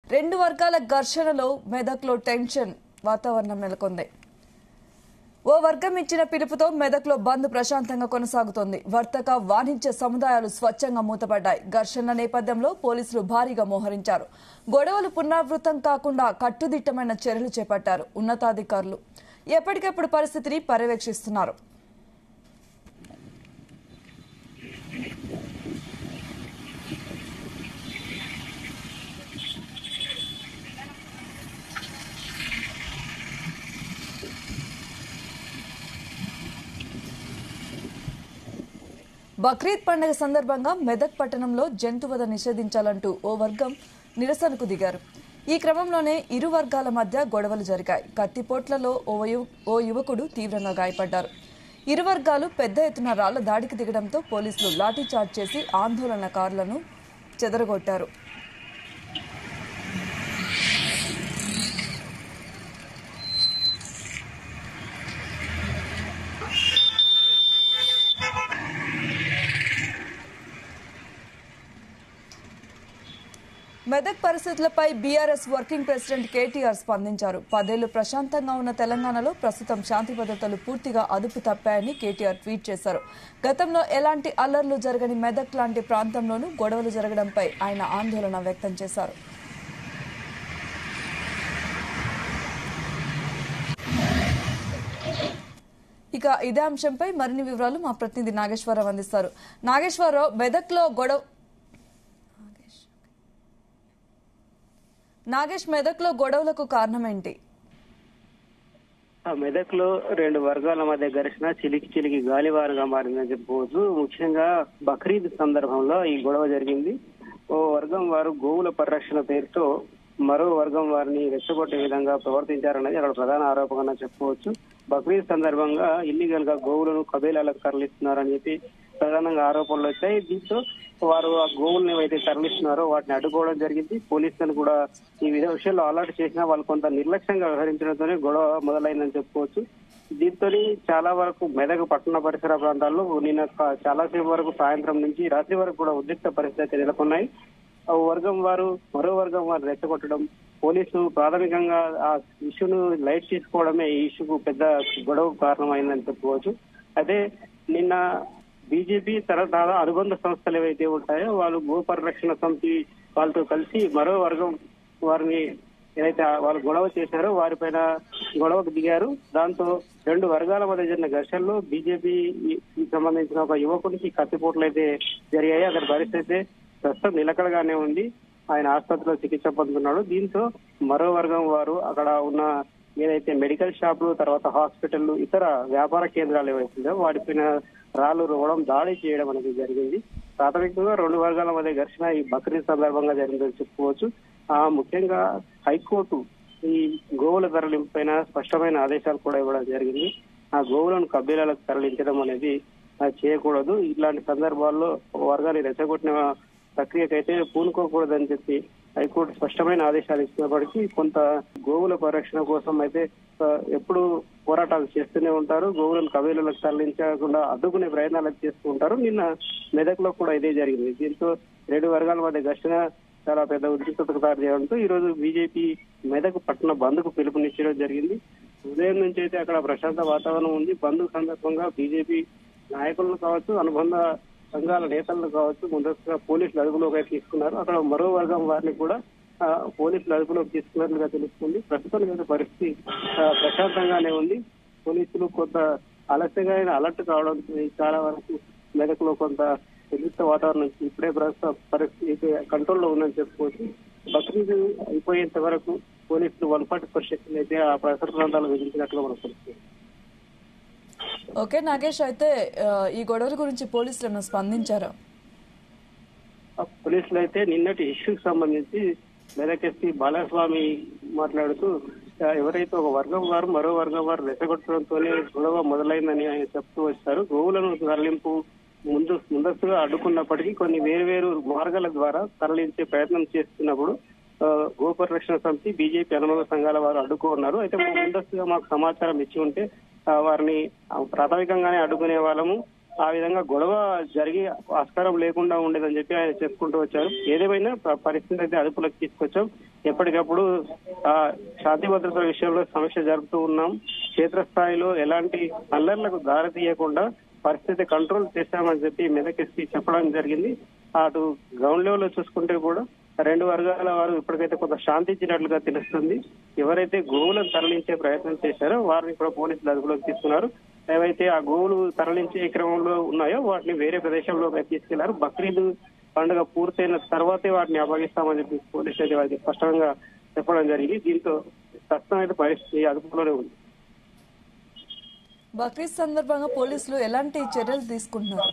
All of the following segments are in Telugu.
రెండు వర్గాల ఘర్షణలో మెదక్లో టెన్షన్ వాతావరణం నెలకొంది ఓ వర్గం ఇచ్చిన పిలుపుతో మెదక్లో బంద్ ప్రశాంతంగా కొనసాగుతోంది వర్తక వాణిజ్య సముదాయాలు స్వచ్ఛంగా మూతపడ్డాయి ఘర్షణ నేపథ్యంలో పోలీసులు భారీగా మోహరించారు గొడవలు పునరావృతం కాకుండా కట్టుదిట్టమైన చర్యలు చేపట్టారు ఉన్నతాధికారులు ఎప్పటికప్పుడు పరిస్థితిని పర్యవేక్షిస్తున్నారు బక్రీద్ పండుగ సందర్భంగా మెదక్ పట్టణంలో జంతువధ నిషేధించాలంటూ ఓ వర్గం నిరసనకు దిగారు ఈ క్రమంలోనే ఇరు వర్గాల మధ్య గొడవలు జరిగాయి కత్తిపోట్లలో ఓ యు- ఓ యువకుడు తీవ్రంగా గాయపడ్డారు ఇరు వర్గాలు పెద్ద ఎత్తున రాళ్ల దాడికి దిగడంతో పోలీసులు లాఠీచార్జ్ చేసి ఆందోళనకారులను చెదరగొట్టారు మెదక్ పరిస్థితులపై బీఆర్ఎస్ వర్కింగ్ ప్రెసిడెంట్ కేటీఆర్ స్పందించారు పదేళ్లు ప్రశాంతంగా ఉన్న తెలంగాణలో ప్రస్తుతం శాంతి భద్రతలు పూర్తిగా అదుపు తప్పాయని కేటీఆర్ ట్వీట్ చేశారు గతంలో ఎలాంటి అల్లర్లు జరగని మెదక్ లాంటి ప్రాంతంలోనూ గొడవలు జరగడంపై ఆయన ఆందోళన వ్యక్తం చేశారు ఇక ఇదే అంశంపై మరిన్ని వివరాలు మా ప్రతినిధి నాగేశ్వరరావు అందిస్తారు నాగేశ్వరరావు మెదక్లో గొడవ నాగేష్. నాగేష్ మెదక్లో గొడవలకు కారణం ఏంటి ఆ మెదక్ లో రెండు వర్గాల మధ్య ఘర్షణ చిలికి చిలికి గాలివారుగా మారిందని చెప్పుకోవచ్చు ముఖ్యంగా బక్రీద్ సందర్భంలో ఈ గొడవ జరిగింది ఓ వర్గం వారు గోవుల పరిరక్షణ పేరుతో మరో వర్గం వారిని రెచ్చగొట్టే విధంగా ప్రవర్తించారనేది అక్కడ ప్రధాన ఆరోపణగా చెప్పుకోవచ్చు బక్రీద్ సందర్భంగా ఇల్లీగల్ గా గోవులను కబేలాలకు తరలిస్తున్నారని చెప్పి ప్రధానంగా ఆరోపణలు వచ్చాయి దీంతో వారు ఆ గోవుల్ని ఏవైతే తరలిస్తున్నారో వాటిని అడ్డుకోవడం జరిగింది పోలీసులను కూడా ఈ విధ విషయంలో అలర్ట్ చేసినా వాళ్ళు కొంత నిర్లక్ష్యంగా వ్యవహరించడంతోనే గొడవ మొదలైందని చెప్పుకోవచ్చు దీంతో చాలా వరకు మెదక్ పట్టణ పరిసర ప్రాంతాల్లో నిన్న క- చాలాసేపు వరకు సాయంత్రం నుంచి రాత్రి వరకు కూడా ఉద్రిక్త పరిస్థితి నెలకొన్నాయి ఆ వర్గం వారు మరో వర్గం వారు రెచ్చగొట్టడం పోలీసులు ప్రాథమికంగా ఆ ఇష్యూను లైట్ తీసుకోవడమే ఈ ఇష్యూకు పెద్ద గొడవ కారణమైందని చెప్పుకోవచ్చు అయితే నిన్న బీజేపీ తర్వాత అనుబంధ సంస్థలు ఏవైతే ఉంటాయో వాళ్ళు గో పరిరక్షణ సమితి వాళ్ళతో కలిసి మరో వర్గం వారిని ఏదైతే వాళ్ళు గొడవ చేశారో వారిపైన గొడవకు దిగారు దాంతో రెండు వర్గాల మధ్య జరిగిన ఘర్షణలో బీజేపీ సంబంధించిన ఒక యువకునికి కత్తిపోట్లు అయితే జరిగాయి అతని పరిస్థితి అయితే ప్రస్తుతం నిలకడగానే ఉంది ఆయన ఆసుపత్రిలో చికిత్స పొందుతున్నాడు దీంతో మరో వర్గం వారు అక్కడ ఉన్న ఏదైతే మెడికల్ షాపులు తర్వాత హాస్పిటల్ ఇతర వ్యాపార కేంద్రాలు ఏవైతుందో వాటిపైన రాళ్లు రువ్వడం దాడి చేయడం అనేది జరిగింది ప్రాథమికంగా రెండు వర్గాల మధ్య ఘర్షణ ఈ బక్రీద్ సందర్భంగా జరిగిందని చెప్పుకోవచ్చు ఆ ముఖ్యంగా హైకోర్టు ఈ గోవుల తరలింపు పైన స్పష్టమైన ఆదేశాలు కూడా ఇవ్వడం జరిగింది ఆ గోవులను కబ్బీలాలకు తరలించడం అనేది ఆ, చేయకూడదు ఇట్లాంటి సందర్భాల్లో వర్గాన్ని రెచ్చగొట్టిన ప్రక్రియకైతే పూనుకోకూడదని చెప్పి హైకోర్టు స్పష్టమైన ఆదేశాలు ఇచ్చినప్పటికీ కొంత గోవుల పరిరక్షణ కోసం అయితే ఆ, ఎప్పుడు పోరాటాలు చేస్తూనే ఉంటారు గోవులను కబీలకు తరలించకుండా అడ్డుకునే ప్రయత్నాలు చేస్తూ ఉంటారు నిన్న మెదక్ లో కూడా ఇదే జరిగింది దీంతో రెండు వర్గాల మధ్య ఘర్షణ చాలా పెద్ద ఉద్రిక్తతకు దారి చేయడంతో ఈ రోజు బీజేపీ మెదక్ పట్టణ బంద్ కు పిలుపునిచ్చడం జరిగింది ఉదయం నుంచి అయితే అక్కడ ప్రశాంత వాతావరణం ఉంది బంద్ సందర్భంగా బీజేపీ నాయకులను కావచ్చు అనుబంధ సంఘాల నేతలను కావచ్చు ముందస్తుగా పోలీసులు అదుపులోకి అయితే తీసుకున్నారు అక్కడ మరో వర్గం వారిని కూడా ఆ, పోలీసులు అదుపులోకి తీసుకున్నట్లుగా తెలుస్తుంది ప్రస్తుతానికి అయితే పరిస్థితి ఆ, ప్రశాంతంగానే ఉంది పోలీసులు కొంత ఆలస్యంగా అయినా అలర్ట్ కావడంతో చాలా వరకు మెదక్లో కొంత నిర్దిష్ట వాతావరణం ఇప్పుడే ప్రస్తుత పరిస్థితి కంట్రోల్లో ఉందని చెప్పుకోవచ్చు బక్రీద్ అయిపోయేంత వరకు పోలీసులు వన్ ఫార్టీ ఫోర్ సెక్షన్ అయితే ఆ పరిసర ప్రాంతాలు విధించినట్లు మనకు తెలుస్తుంది ఓకే నాగేష్ అయితే ఆ, ఈ గొడవల గురించి పోలీసులు ఏమైనా స్పందించారా ఆ పోలీసులు అయితే నిన్నటి ఇష్యూకి సంబంధించి మెదక్ ఎస్పీ బాలస్వామి మాట్లాడుతూ ఆ, ఎవరైతే ఒక వర్గం వారు మరో వర్గం వారు రెచ్చగొట్టడంతోనే గొడవ మొదలైందని ఆయన చెప్తూ వచ్చారు గోవులను తరలింపు ముందు ముందస్తుగా అడ్డుకున్నప్పటికీ కొన్ని వేరువేరు మార్గాల ద్వారా తరలించే ప్రయత్నం చేస్తున్నప్పుడు ఆ, గోపరిరక్షణ సమితి బీజేపీ అనుబంధ సంఘాల వారు అడ్డుకున్నారు అయితే ముందస్తుగా మాకు సమాచారం ఇచ్చి ఉంటే ఆ, వారిని ఆ, ప్రాథమికంగానే అడ్డుకునే వాళ్ళము ఆ విధంగా గొడవ జరిగి ఆస్కారం లేకుండా ఉండేదని చెప్పి ఆయన చెప్పుకుంటూ వచ్చారు ఏదేమైనా ప- పరిస్థితి అయితే అదుపులోకి తీసుకొచ్చాం ఎప్పటికప్పుడు ఆ శాంతి భద్రతల విషయంలో సమీక్ష జరుపుతూ ఉన్నాం క్షేత్రస్థాయిలో ఎలాంటి అల్లర్లకు దారి తీయకుండా పరిస్థితి కంట్రోల్ చేశామని చెప్పి మెదక్ ఎస్పీ చెప్పడం జరిగింది అటు గ్రౌండ్ లెవెల్ లో చూసుకుంటే కూడా రెండు వర్గాల వారు ఇప్పటికైతే కొంత శాంతించినట్లుగా తెలుస్తుంది ఎవరైతే గోవులను తరలించే ప్రయత్నం చేశారో వారిని కూడా పోలీసులు అదుపులోకి తీసుకున్నారు ఏవైతే ఆ గోవులు తరలించే క్రమంలో ఉన్నాయో వాటిని వేరే ప్రదేశంలో తీసుకెళ్లారు బక్రీద్ పండుగ పూర్తయిన తర్వాతే వాటిని అప్పగిస్తామని చెప్పి పోలీసులు అయితే వారికి స్పష్టంగా చెప్పడం జరిగింది దీంతో ప్రస్తుతం అయితే పరిస్థితి అదుపులోనే ఉంది బక్రీద్ సందర్భంగా పోలీసులు ఎలాంటి చర్యలు తీసుకుంటున్నారు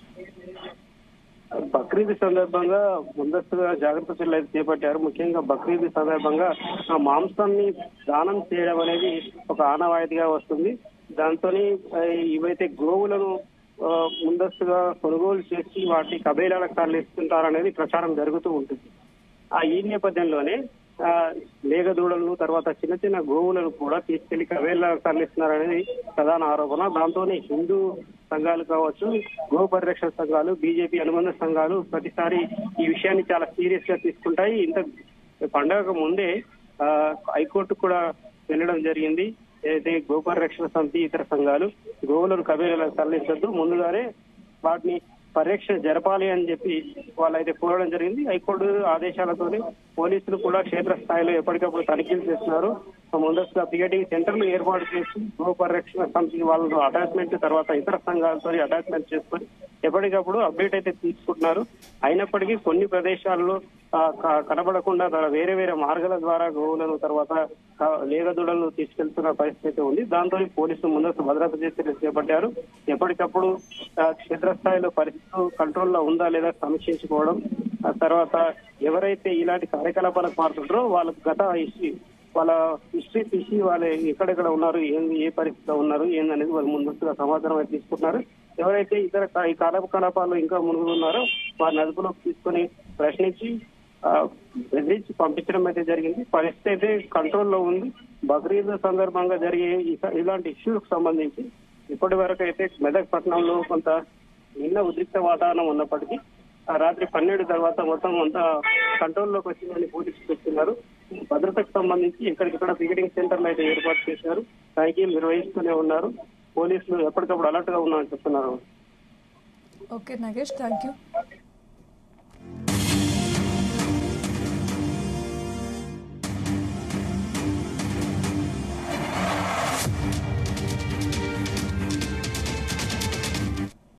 బక్రీద్ సందర్భంగా ముందస్తుగా జాగ్రత్త చర్యలు అయితే చేపట్టారు ముఖ్యంగా బక్రీద్ సందర్భంగా ఆ మాంసాన్ని దానం చేయడం అనేది ఒక ఆనవాయితీగా వస్తుంది దాంతో ఇవైతే గోవులను ఆ, ముందస్తుగా కొనుగోలు చేసి వాటి కబేలాలకు తరలిస్తుంటారనేది ప్రచారం జరుగుతూ ఉంటుంది ఆ ఈ నేపథ్యంలోనే ఆ లేగ దూడలను తర్వాత చిన్న చిన్న గోవులను కూడా తీసుకెళ్లి కవేళ్ళకు తరలిస్తున్నారనేది ప్రధాన ఆరోపణ దాంతో హిందూ సంఘాలు కావచ్చు గో పరిరక్షణ సంఘాలు బీజేపీ అనుబంధ సంఘాలు ప్రతిసారి ఈ విషయాన్ని చాలా సీరియస్ గా తీసుకుంటాయి ఇంత పండగకు ముందే ఆ హైకోర్టు కూడా వెళ్ళడం జరిగింది ఏదైతే గో పరిరక్షణ సమితి ఇతర సంఘాలు గోవులను కబేలకు తరలించొద్దు ముందుగానే వాటిని పరీక్ష జరపాలి అని చెప్పి వాళ్ళైతే కోరడం జరిగింది హైకోర్టు ఆదేశాలతోనే పోలీసులు కూడా క్షేత్ర స్థాయిలో ఎప్పటికప్పుడు తనిఖీలు చేస్తున్నారు ముందస్తుగా పికెటింగ్ సెంటర్లు ఏర్పాటు చేసి గో పరిరక్షణ సమితి వాళ్ళతో అటాచ్మెంట్ తర్వాత ఇతర సంఘాలతో అటాచ్మెంట్ చేసుకొని ఎప్పటికప్పుడు అప్డేట్ అయితే తీసుకుంటున్నారు అయినప్పటికీ కొన్ని ప్రదేశాల్లో ఆ, క- కనబడకుండా తన వేరే వేరే మార్గాల ద్వారా గోవులను తర్వాత క- లేగదూడలను తీసుకెళ్తున్న పరిస్థితి అయితే ఉంది దాంతో పోలీసులు ముందస్తు భద్రత చర్యలు చేపట్టారు ఎప్పటికప్పుడు ఆ, క్షేత్రస్థాయిలో పరిస్థితులు కంట్రోల్లో ఉందా లేదా సమీక్షించుకోవడం ఆ తర్వాత ఎవరైతే ఇలాంటి కార్యకలాపాలకు మారుతుంటారో వాళ్ళకు గత హిస్టరీ వాళ్ళ హిస్టరీ తీసి వాళ్ళు ఎక్కడెక్కడ ఉన్నారు ఏంది ఏ పరిస్థితిలో ఉన్నారు ఏందనేది వాళ్ళు ముందస్తుగా సమాచారం అయితే తీసుకుంటున్నారు ఎవరైతే ఇతర కా- ఈ కార్యకలాపాలు ఇంకా మునుగు ఉన్నారో వారిని అదుపులోకి తీసుకొని ప్రశ్నించి ఆ, బెదిరించి పంపించడం అయితే జరిగింది పరిస్థితి అయితే కంట్రోల్లో ఉంది బక్రీద్ సందర్భంగా జరిగే ఈ- ఇలాంటి ఇష్యూలకు సంబంధించి ఇప్పటి వరకు అయితే మెదక్ పట్టణంలో కొంత నిన్న ఉద్రిక్త వాతావరణం ఉన్నప్పటికీ ఆ రాత్రి పన్నెండు తర్వాత మొత్తం అంతా కంట్రోల్లోకి వచ్చిందని పోలీసులు చెప్తున్నారు భద్రతకు సంబంధించి ఎక్కడికక్కడ పికెటింగ్ సెంటర్లు అయితే ఏర్పాటు చేశారు తనిఖీలు నిర్వహిస్తూనే ఉన్నారు పోలీసులు ఎప్పటికప్పుడు అలర్ట్ గా ఉన్నారని చెప్తున్నారు ఓకే నగేష్ థ్యాంక్ యూ